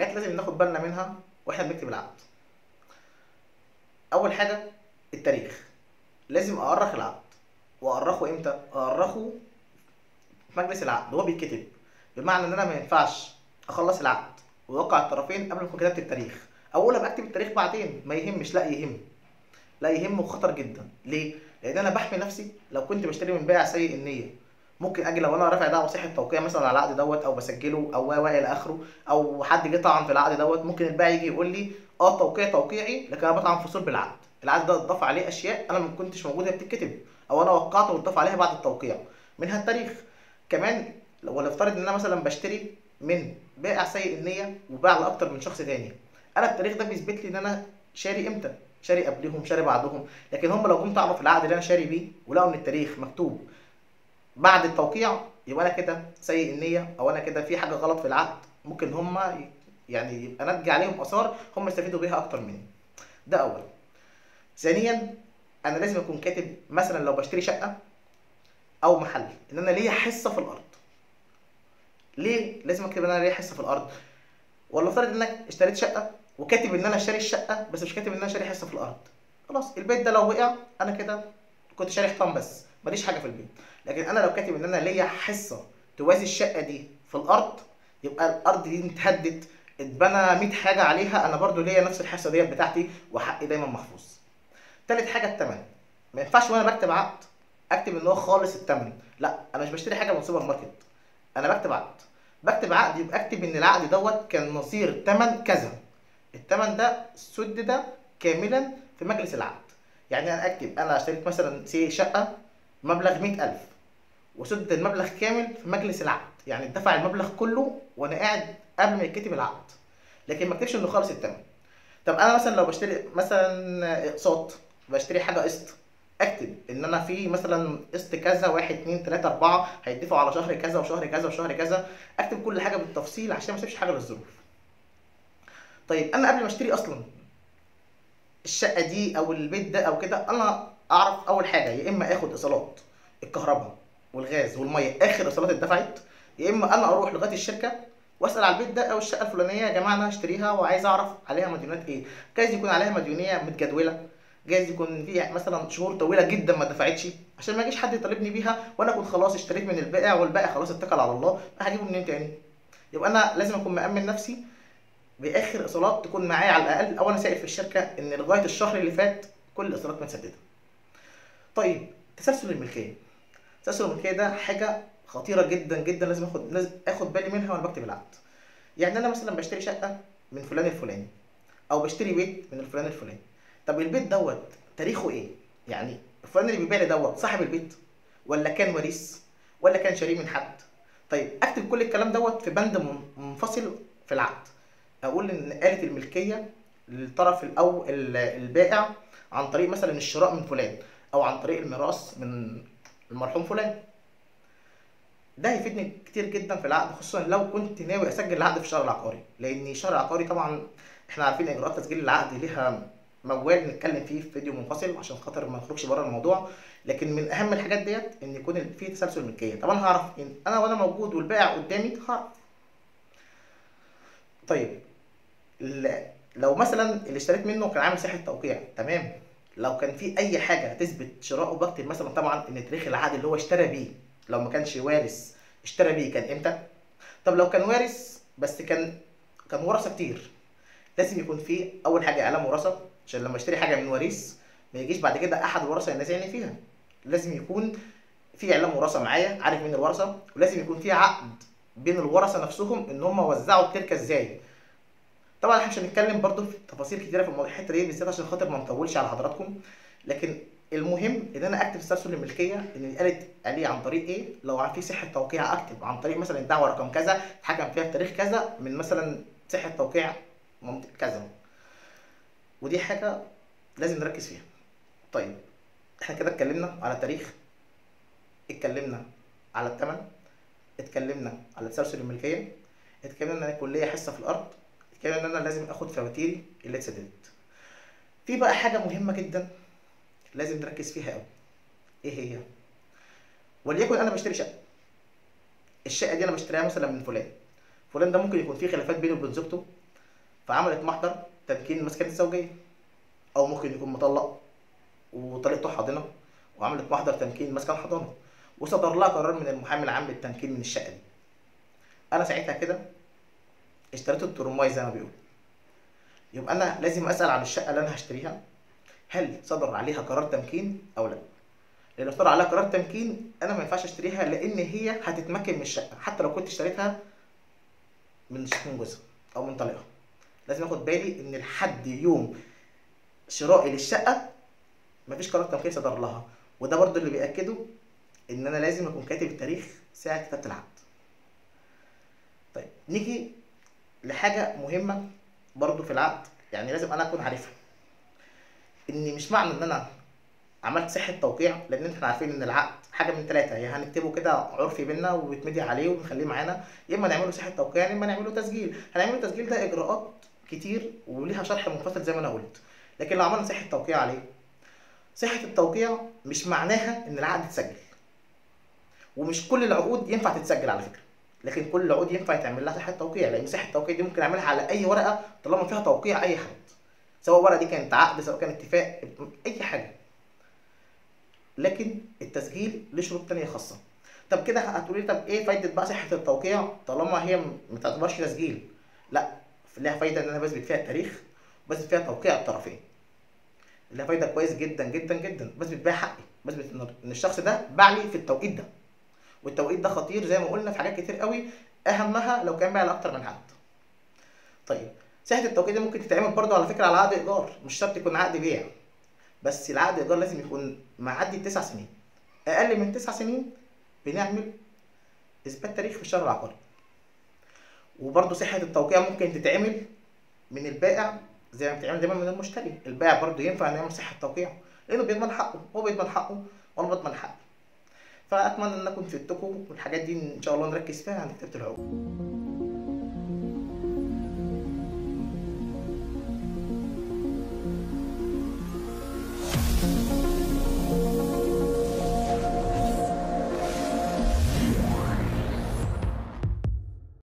حاجات لازم ناخد بالنا منها واحنا بنكتب العقد اول حاجه التاريخ لازم اؤرخ العقد واؤرخه امتى اؤرخه في مجلس العقد وهو بيتكتب بمعنى ان انا ما ينفعش اخلص العقد ويوقع الطرفين قبل ما اكون كتبت التاريخ او اقول ابقى اكتب التاريخ بعدين ما يهمش لا يهم لا يهم وخطر جدا ليه لان انا بحمي نفسي لو كنت بشتري من بائع سيء النيه ممكن اجي لو انا رافع دعوه صحه توقيع مثلا على العقد دوت او بسجله او و الى اخره او حد جه طعن في العقد دوت ممكن البائع يجي يقول لي اه توقيع توقيعي لكن انا بطعن في صلب العقد العقد ده اتضاف عليه اشياء انا ما كنتش موجوده بتتكتب او انا وقعت واتضاف عليها بعد التوقيع منها التاريخ كمان لو نفترض ان انا مثلا بشتري من بائع سيء النيه وباع لاكتر من شخص تاني انا التاريخ ده بيثبت لي ان انا شاري امتى شاري قبلهم شاري بعدهم لكن هم لو جم طعنوا في العقد اللي انا شاري بيه ولقوا ان التاريخ مكتوب بعد التوقيع يبقى انا كده سيء النيه او انا كده في حاجه غلط في العقد ممكن هم يعني يبقى نتج عليهم اثار هم يستفيدوا بيها اكتر مني ده اولا ثانيا انا لازم اكون كاتب مثلا لو بشتري شقه او محل ان انا ليا حصه في الارض ليه لازم اكتب ان انا ليا حصه في الارض ولا افترض ان انا اشتريت شقه وكاتب ان انا شاري الشقه بس مش كاتب ان انا شاري حصه في الارض خلاص البيت ده لو وقع انا كده كنت شاري حيطان بس ماليش حاجه في البيت لكن انا لو كاتب ان انا ليا حصه توازي الشقه دي في الارض يبقى الارض دي اتهدت اتبنى 100 حاجه عليها انا برضو ليا نفس الحصه ديت بتاعتي وحقي دايما محفوظ تالت حاجه الثمن ما ينفعش وانا بكتب عقد اكتب ان هو خالص الثمن لا انا مش بشتري حاجه من سوبر ماركت انا بكتب عقد بكتب عقد يبقى اكتب ان العقد دوت كان نظير ثمن كذا الثمن ده سدد كاملا في مجلس العقد يعني انا اكتب انا اشتريت مثلا سي شقه مبلغ 100000 وسدد المبلغ كامل في مجلس العقد يعني اتدفع المبلغ كله وانا قاعد قبل ما يتكتب العقد لكن ما اكتبش انه خالص الثمن طب انا مثلا لو بشتري مثلا اقساط بشتري حاجه قسط اكتب ان انا في مثلا قسط كذا واحد اتنين تلاته اربعه هيدفعوا على شهر كذا وشهر كذا وشهر كذا اكتب كل حاجه بالتفصيل عشان ما اسيبش حاجه للظروف طيب انا قبل ما اشتري اصلا الشقه دي او البيت ده او كده انا اعرف اول حاجه يا اما اخد ايصالات الكهرباء والغاز والميه اخر ايصالات اتدفعت يا اما انا اروح لغايه الشركه واسال على البيت ده او الشقه الفلانيه يا جماعه انا هشتريها وعايز اعرف عليها مديونات ايه جايز يكون عليها مديونيه متجدوله جايز يكون في مثلا شهور طويله جدا ما دفعتش عشان ما يجيش حد يطالبني بيها وانا اكون خلاص اشتريت من البائع والبائع خلاص اتكل على الله هجيبه منين تاني يبقى انا لازم اكون مامن نفسي باخر ايصالات تكون معايا على الاقل او انا سائل في الشركه ان لغايه الشهر اللي فات كل الايصالات متسدده طيب تسلسل الملكيه تسلسل الملكيه ده حاجه خطيره جدا جدا لازم اخد لازم اخد بالي منها وانا بكتب العقد يعني انا مثلا بشتري شقه من فلان الفلاني او بشتري بيت من الفلان الفلاني طب البيت دوت تاريخه ايه يعني الفلان اللي بيبيع لي دوت صاحب البيت ولا كان وريث ولا كان شاريه من حد طيب اكتب كل الكلام دوت في بند من- منفصل في العقد اقول ان آلة الملكيه للطرف الاول البائع عن طريق مثلا الشراء من فلان او عن طريق الميراث من المرحوم فلان ده هيفيدني كتير جدا في العقد خصوصا لو كنت ناوي اسجل العقد في الشهر العقاري لان الشهر العقاري طبعا احنا عارفين اجراءات تسجيل العقد ليها موال نتكلم فيه في فيديو منفصل عشان خاطر ما نخرجش بره الموضوع لكن من اهم الحاجات ديت ان يكون في تسلسل ملكيه طبعا هعرف ان انا وانا موجود والبائع قدامي هعرف طيب ل- لو مثلا اللي اشتريت منه كان عامل صحه توقيع تمام لو كان في اي حاجه تثبت شراءه بكتب مثلا طبعا ان تاريخ العقد اللي هو اشترى بيه لو ما كانش وارث اشترى بيه كان امتى طب لو كان وارث بس كان كان ورثه كتير لازم يكون في اول حاجه اعلام وراثه عشان لما اشتري حاجه من وريث ما يجيش بعد كده احد الورثه ينازعني فيها لازم يكون في اعلام وراثه معايا عارف مين الورثه ولازم يكون في عقد بين الورثه نفسهم ان هم وزعوا التركه ازاي طبعا احنا مش هنتكلم برضو في تفاصيل كتيره في الموضوع الحته دي بالذات عشان خاطر ما نطولش على حضراتكم لكن المهم ان انا اكتب تسلسل الملكيه ان قالت عليه عن طريق ايه لو في صحه توقيع اكتب عن طريق مثلا الدعوه رقم كذا اتحكم فيها في تاريخ كذا من مثلا صحه توقيع منطق كذا ودي حاجه لازم نركز فيها طيب احنا كده اتكلمنا على التاريخ اتكلمنا على الثمن اتكلمنا على تسلسل الملكيه اتكلمنا ان انا يكون ليا حصه في الارض اتكلمنا ان انا لازم اخد فواتيري اللي اتسددت في بقى حاجه مهمه جدا لازم نركز فيها قوي ايه هي وليكن انا بشتري شقه الشقه دي انا بشتريها مثلا من فلان فلان ده ممكن يكون فيه خلافات بينه وبين زوجته فعملت محضر تمكين المسكن الزوجيه او ممكن يكون مطلق وطليقته حاضنه وعملت محضر تمكين مسكن حضانه وصدر لها قرار من المحامي العام للتمكين من الشقه دي انا ساعتها كده اشتريت الترماي زي ما بيقولوا يبقى انا لازم اسال عن الشقه اللي انا هشتريها هل صدر عليها قرار تمكين او لا لان لو صدر عليها قرار تمكين انا ما ينفعش اشتريها لان هي هتتمكن من الشقه حتى لو كنت اشتريتها من من جوزها او من طليقها لازم اخد بالي ان لحد يوم شرائي للشقه مفيش قرار تمكين صدر لها وده برضو اللي بياكده ان انا لازم اكون كاتب التاريخ ساعه كتابه العقد طيب نيجي لحاجه مهمه برضو في العقد يعني لازم انا اكون عارفها ان مش معنى ان انا عملت صحه توقيع لان احنا عارفين ان العقد حاجه من ثلاثه يا هنكتبه كده عرفي بينا وبيتمضي عليه ونخليه معانا يا اما نعمله صحه توقيع يا اما نعمله تسجيل هنعمله تسجيل ده اجراءات كتير وليها شرح منفصل زي ما انا قلت لكن لو عملنا صحه توقيع عليه صحه التوقيع مش معناها ان العقد اتسجل ومش كل العقود ينفع تتسجل على فكره لكن كل العقود ينفع يتعمل لها صحه توقيع لان صحه التوقيع دي ممكن اعملها على اي ورقه طالما فيها توقيع اي حد سواء الورقه دي كانت عقد سواء كان اتفاق اي حاجه لكن التسجيل له شروط تانية خاصه طب كده هتقولي طب ايه فايده بقى صحه التوقيع طالما هي ما تعتبرش تسجيل لا لها فايده ان انا بثبت فيها التاريخ بثبت فيها توقيع الطرفين لها فايده كويس جدا جدا جدا بثبت بيها حقي بثبت ان الشخص ده باع لي في التوقيت ده والتوقيت ده خطير زي ما قلنا في حاجات كتير قوي اهمها لو كان باع لاكتر من حد طيب صحه التوقيت دي ممكن تتعمل برضو على فكره على عقد ايجار مش شرط يكون عقد بيع بس العقد ايجار لازم يكون معدي تسع سنين اقل من تسع سنين بنعمل اثبات تاريخ في الشهر العقاري وبرضو صحه التوقيع ممكن تتعمل من البائع زي ما بتتعمل دايما من المشتري البائع برضو ينفع نعمل صحه توقيع لانه بيضمن حقه هو بيضمن حقه وانا بضمن حقي فاتمنى ان اكون فدتكم والحاجات دي ان شاء الله نركز فيها عند كتابه العقود